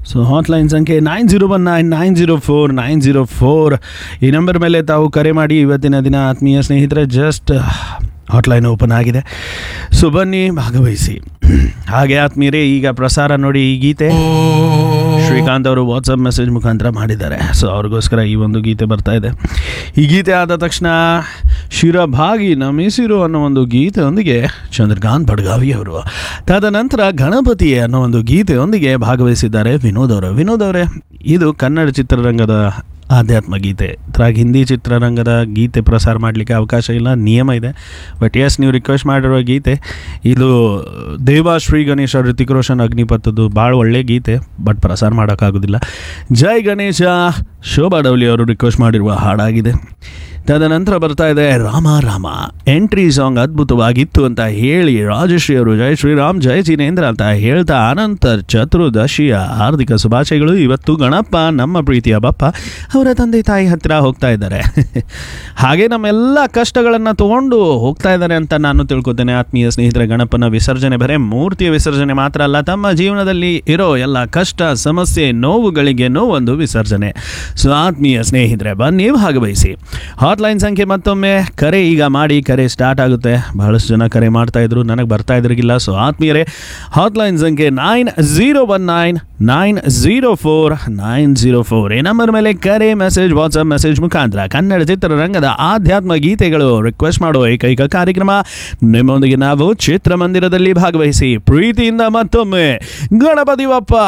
so hotline ಸಂಖ್ಯೆ nine zero one nine nine zero four nine zero four ಈ number ಮೇಲೆ ತಾವು ಕರೆ ಮಾಡಿ ಇವತ್ತಿನ ದಿನ ಆತ್ಮೀಯ ಸ್ನೇಹಿತರೆ ಜಸ್ಟ್ ಹಾಟ್ಲೈನ್ ಓಪನ್ ಆಗಿದೆ ಸೊ ಬನ್ನಿ ಭಾಗವಹಿಸಿ ಹಾಗೆ ಆತ್ಮೀಯರೇ ಈಗ ಪ್ರಸಾರ ನೋಡಿ ಈ ಗೀತೆ ಶ್ರೀಕಾಂತ್ ಅವರು ವಾಟ್ಸಪ್ ಮೆಸೇಜ್ ಮುಖಾಂತರ ಮಾಡಿದ್ದಾರೆ ಸೊ ಅವ್ರಿಗೋಸ್ಕರ ಈ ಒಂದು ಗೀತೆ ಬರ್ತಾ ಇದೆ ಈ ಗೀತೆ ಆದ ತಕ್ಷಣ ಶಿರಭಾಗಿ ನಮಿಸಿರು ಅನ್ನೋ ಒಂದು ಗೀತೆಯೊಂದಿಗೆ ಚಂದ್ರಕಾಂತ್ ಬಡ್ಗಾವಿ ಅವರು ತದನಂತರ ಗಣಪತಿ ಅನ್ನೋ ಒಂದು ಗೀತೆಯೊಂದಿಗೆ ಭಾಗವಹಿಸಿದ್ದಾರೆ ವಿನೋದ್ ಅವರು ವಿನೋದ್ ಅವರೇ ಇದು ಕನ್ನಡ ಚಿತ್ರರಂಗದ ಆಧ್ಯಾತ್ಮ ಗೀತೆ ಇದ್ರಾಗ ಹಿಂದಿ ಚಿತ್ರರಂಗದ ಗೀತೆ ಪ್ರಸಾರ ಮಾಡಲಿಕ್ಕೆ ಅವಕಾಶ ಇಲ್ಲ ನಿಯಮ ಇದೆ ಬಟ್ ಎಸ್ ನೀವು ರಿಕ್ವೆಸ್ಟ್ ಮಾಡಿರುವ ಗೀತೆ ಇದು ದೇವ ಶ್ರೀ ಗಣೇಶ ಋತಿಕ್ ರೋಷನ್ ಅಗ್ನಿಪಥದ್ದು ಭಾಳ ಒಳ್ಳೆ ಗೀತೆ ಬಟ್ ಪ್ರಸಾರ ಮಾಡೋಕ್ಕಾಗೋದಿಲ್ಲ ಜೈ ಗಣೇಶ ಶೋಭಾ ಡೌಲಿ ಅವರು ರಿಕ್ವೆಸ್ಟ್ ಮಾಡಿರುವ ಹಾಡಾಗಿದೆ ತದನಂತರ ಬರ್ತಾ ಇದೆ ರಾಮ ರಾಮ ಎಂಟ್ರಿ ಸಾಂಗ್ ಅದ್ಭುತವಾಗಿತ್ತು ಅಂತ ಹೇಳಿ ರಾಜಶ್ರೀ ಅವರು ಜೈ ಶ್ರೀರಾಮ್ ಜೈ ಜಿನೇಂದ್ರ ಅಂತ ಹೇಳ್ತಾ ಅನಂತರ ಚತುರ್ದಶಿಯ ಹಾರ್ದಿಕ ಶುಭಾಶಯಗಳು ಇವತ್ತು ಗಣಪ ನಮ್ಮ ಪ್ರೀತಿಯ ಬಪ್ಪ ಅವರ ತಂದೆ ತಾಯಿ ಹತ್ತಿರ ಹೋಗ್ತಾ ಇದ್ದಾರೆ ಹಾಗೆ ನಮ್ಮೆಲ್ಲ ಕಷ್ಟಗಳನ್ನು ತಗೊಂಡು ಹೋಗ್ತಾ ಇದ್ದಾರೆ ಅಂತ ನಾನು ತಿಳ್ಕೊತೇನೆ ಆತ್ಮೀಯ ಸ್ನೇಹಿತರ ಗಣಪನ ವಿಸರ್ಜನೆ ಬರೇ ಮೂರ್ತಿಯ ವಿಸರ್ಜನೆ ಮಾತ್ರ ಅಲ್ಲ ತಮ್ಮ ಜೀವನದಲ್ಲಿ ಇರೋ ಎಲ್ಲ ಕಷ್ಟ ಸಮಸ್ಯೆ ನೋವುಗಳಿಗೆ ನೋವೊಂದು ವಿಸರ್ಜನೆ ಸೊ ಆತ್ಮೀಯ ಸ್ನೇಹಿತರೆ ಬನ್ನಿ ಭಾಗವಹಿಸಿ ಹಾಟ್ಲೈನ್ ಸಂಖ್ಯೆ ಮತ್ತೊಮ್ಮೆ ಕರೆ ಈಗ ಮಾಡಿ ಕರೆ ಸ್ಟಾರ್ಟ್ ಆಗುತ್ತೆ ಬಹಳಷ್ಟು ಜನ ಕರೆ ಮಾಡ್ತಾ ಇದ್ರು ನನಗೆ ಬರ್ತಾ ಇದ್ರಿಗಿಲ್ಲ ಸೊ ಆತ್ಮೀಯರೇ ಹಾಟ್ಲೈನ್ ಸಂಖ್ಯೆ nine zero one nine nine zero four nine zero four ಈ ನಂಬರ್ ಮೇಲೆ ಕರೆ ಮೆಸೇಜ್ ವಾಟ್ಸಪ್ ಮೆಸೇಜ್ ಮುಖಾಂತರ ಕನ್ನಡ ಚಿತ್ರರಂಗದ ಆಧ್ಯಾತ್ಮ ಗೀತೆಗಳು ರಿಕ್ವೆಸ್ಟ್ ಮಾಡುವ ಏಕೈಕ ಕಾರ್ಯಕ್ರಮ ನಿಮ್ಮೊಂದಿಗೆ ನಾವು ಚಿತ್ರಮಂದಿರದಲ್ಲಿ ಭಾಗವಹಿಸಿ ಪ್ರೀತಿಯಿಂದ ಮತ್ತೊಮ್ಮೆ ಗಣಪತಿ ಬಪ್ಪ